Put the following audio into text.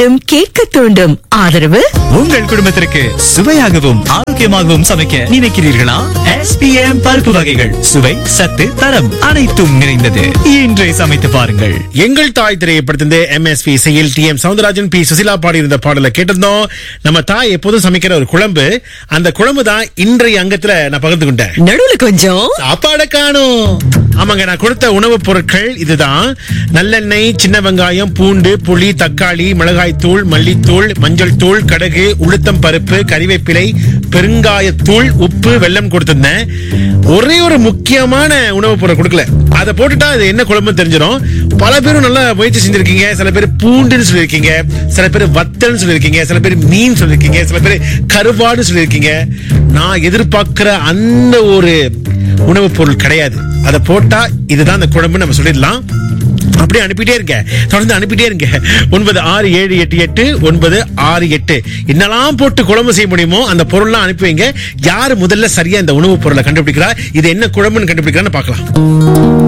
தூண்டும் கேட்க தூண்டும் ஆதரவு உங்கள் குடும்பத்திற்கு சுவையாகவும் ஆரோக்கியமாகவும் சமைக்க நினைக்கிறீர்களா எஸ்பிஎம் பருப்பு வகைகள் சுவை சத்து தரம் அனைத்தும் நிறைந்தது இன்றே சமைத்து பாருங்கள் எங்கள் தாய் திரைப்படத்திலிருந்து எம்எஸ்பி இசையில் T M Soundararajan P Susheela பாடி இருந்த பாடலை கேட்டிருந்தோம் நம்ம தாய் எப்போதும் சமைக்கிற ஒரு குழம்பு அந்த குழம்பு தான் இன்றைய அங்கத்துல நான் பகிர்ந்து கொண்டேன் நடுவுல கொஞ்சம் சாப்பாட காணும் ஆமாங்க நான் கொடுத்த உணவுப் பொருட்கள் இதுதான் நல்லெண்ணெய் சின்ன வெங்காயம் பூண்டு புளி தக்காளி மிளகாய் தூள் மல்லித்தூள் மஞ்சள் தூள் கடுகு உளுத்தம் பருப்பு கறிவேப்பிலை பெருங்காயத்தூள் உப்பு வெல்லம் கொடுத்திருந்தேன் ஒரே ஒரு முக்கியமான உணவுப் பொருள் கொடுக்கல அதை போட்டுட்டா அது என்ன குழம்பு தெரிஞ்சிடும் பல பேரும் நல்லா முயற்சி செஞ்சிருக்கீங்க சில பேர் பூண்டுன்னு சொல்லியிருக்கீங்க சில பேர் வத்தல்னு சொல்லியிருக்கீங்க சில பேர் மீன் சொல்லியிருக்கீங்க சில பேர் கருவாடு சொல்லியிருக்கீங்க நான் எதிர்பார்க்கிற அந்த ஒரு உணவுப் பொருள் கிடையாது அதை போட்டா இதுதான் அந்த குழம்பு நம்ம சொல்லிடலாம் அப்படியே அனுப்பிட்டே இருங்க தொடர்ந்து அனுப்பிட்டே இருங்க ஒன்பது ஆறு ஏழு எட்டு எட்டு ஒன்பது ஆறு எட்டு என்னெல்லாம் போட்டு குழம்பு செய்ய முடியுமோ அந்த பொருள்லாம் அனுப்பி வைங்க யாரு முதல்ல சரியா இந்த உணவுப் பொருளை கண்டுபிடிக்கிறா இது என்ன குழம்புன்னு கண்டுபிடிக்கிறான்னு பார்க்கலாம்